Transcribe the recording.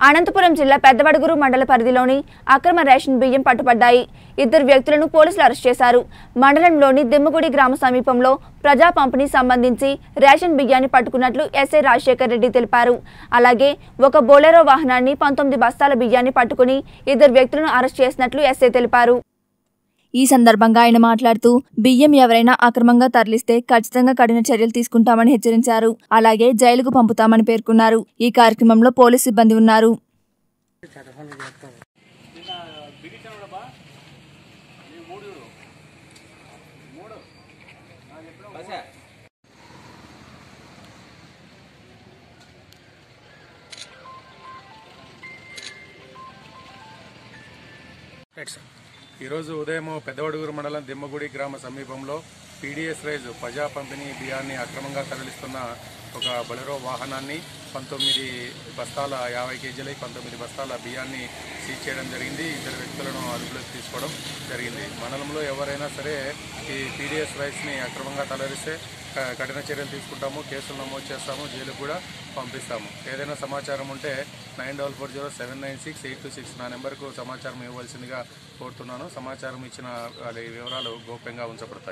అనంతపురం జిల్లా పెద్దవడుగురు మండల పరిధిలోని అక్రమ రేషన్ బియ్యం పట్టుబడ్డాయి ఇద్దరు వ్యక్తులను పోలీసులు అరెస్ట్ చేశారు మండలంలోని దిమ్మగుడి గ్రామ సమీపంలో ప్రజా పంపిణీ సంబంధించి రేషన్ బియ్యాన్ని పట్టుకున్నట్లు ఎస్ఐ రాజశేఖర్ రెడ్డి తెలిపారు అలాగే ఒక బోలెరో వాహనాన్ని పంతొమ్మిది బస్తాల బియ్యాన్ని పట్టుకుని ఇద్దరు వ్యక్తులను అరెస్ట్ చేసినట్లు ఎస్ఐ తెలిపారు ఈ సందర్భంగా ఆయన మాట్లాడుతూ బియ్యం ఎవరైనా అక్రమంగా తరలిస్తే ఖచ్చితంగా కఠిన చర్యలు తీసుకుంటామని హెచ్చరించారు అలాగే జైలుకు పంపుతామని పేర్కొన్నారు ఈ కార్యక్రమంలో పోలీసు సిబ్బంది ఉన్నారు రైట్ సార్ ఈరోజు ఉదయం పెద్దవడుగురు మండలం దిమ్మగుడి గ్రామ సమీపంలో పీడీఎస్ రైజ్ ప్రజా పంపిణీ బియ్యాన్ని అక్రమంగా తరలిస్తున్న ఒక బలెరో వాహనాన్ని పంతొమ్మిది బస్తాల యాభై కేజీలై పంతొమ్మిది బస్తాల బియ్యాన్ని సీజ్ చేయడం జరిగింది ఇద్దరు వ్యక్తులను అదుపులోకి తీసుకోవడం జరిగింది మండలంలో ఎవరైనా సరే ఈ పీడీఎస్ రైస్ని అక్రమంగా తరలిస్తే క- కఠిన చర్యలు తీసుకుంటాము కేసులు నమోదు చేస్తాము జైలుకు కూడా పంపిస్తాము ఏదైనా సమాచారం ఉంటే nine double four zero seven nine six eight two six నా నెంబర్కు సమాచారం ఇవ్వవలసిందిగా కోరుతున్నాను సమాచారం ఇచ్చిన వాళ్ళ వివరాలు గోప్యంగా ఉంచబడతాయి